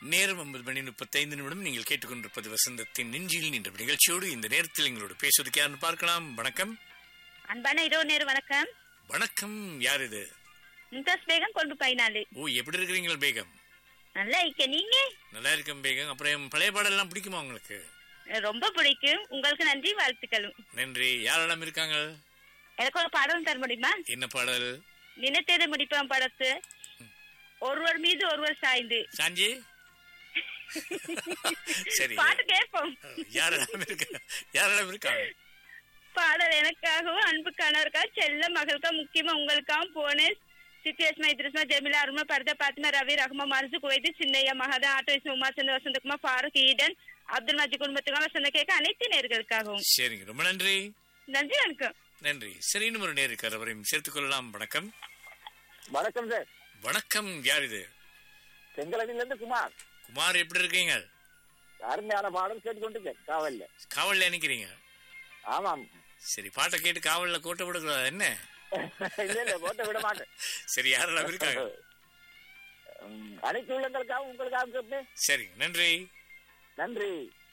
நேரம் ஒன்பது மணி முப்பத்தைந்து நிமிடம் நீங்கள் கேட்டுக்கொண்டிருப்பது வசந்தத்தின் நெஞ்சில் என்ற நிகழ்ச்சியோடு இந்த நேரத்தில் எங்களோடு பேசுவதற்கு யாருன்னு பார்க்கலாம் வணக்கம் அன்பான இரவு நேரம் வணக்கம் வணக்கம் யார் இது மும்தாஸ் பேகம் கொண்டு பயனாளி ஓ எப்படி இருக்கிறீங்க பேகம் நல்லா இருக்க நீங்க நல்லா இருக்கேன் பேகம் அப்புறம் பழைய பாடலாம் பிடிக்குமா உங்களுக்கு ரொம்ப பிடிக்கும் உங்களுக்கு நன்றி வாழ்த்துக்களும் நன்றி யாரெல்லாம் இருக்காங்க எனக்கு ஒரு பாடம் தர முடியுமா என்ன பாடல் நினைத்தது முடிப்போம் படத்து ஒருவர் மீது ஒருவர் சாய்ந்து சாஞ்சி சரி பாட்டு கேட்போம் யாரெல்லாம் இருக்கா யாரெல்லாம் இருக்காங்க பாடல் எனக்காகவும் அன்பு கணவருக்கா செல்ல மகளுக்கா முக்கியமா உங்களுக்காகவும் போனேன் சித்தியஸ்மா இத்ரிஸ்மா ஜெமிலா அருமா பரதா பாத்திமா ரவி ரஹ்மா மனசு குவைத்து சின்னையா மகதா ஆட்டோ இஸ்மா உமா சந்திர வசந்தகுமார் ஃபாரூக் ஈடன் அப்துல் மஜி குடும்பத்துக்காக வசந்த கேட்க அனைத்து நேர்களுக்காகவும் சரிங்க ரொம்ப நன்றி நன்றி வணக்கம் நன்றி சரி இன்னும் ஒரு நேர் இருக்கார் அவரையும் சேர்த்துக் கொள்ளலாம் வணக்கம் வணக்கம் சார் வணக்கம் யார் இது செங்கலடியில இருந்து குமார் குமார் எப்படி இருக்கீங்க அருமையான பாடம் கேட்டுக்கொண்டிருக்கேன் காவல்ல காவல்ல நினைக்கிறீங்க ஆமாம் சரி பாட்டை கேட்டு காவல்ல கோட்டை விடக்கூடாது என்ன இல்ல இல்ல போட்ட விட மாட்டேன் சரி யாரெல்லாம் இருக்காங்க உம், அனைத்து உள்ளங்களுக்காகவும் உங்களுக்காகவும் கேட்பேன் சரிங்க நன்றி நன்றி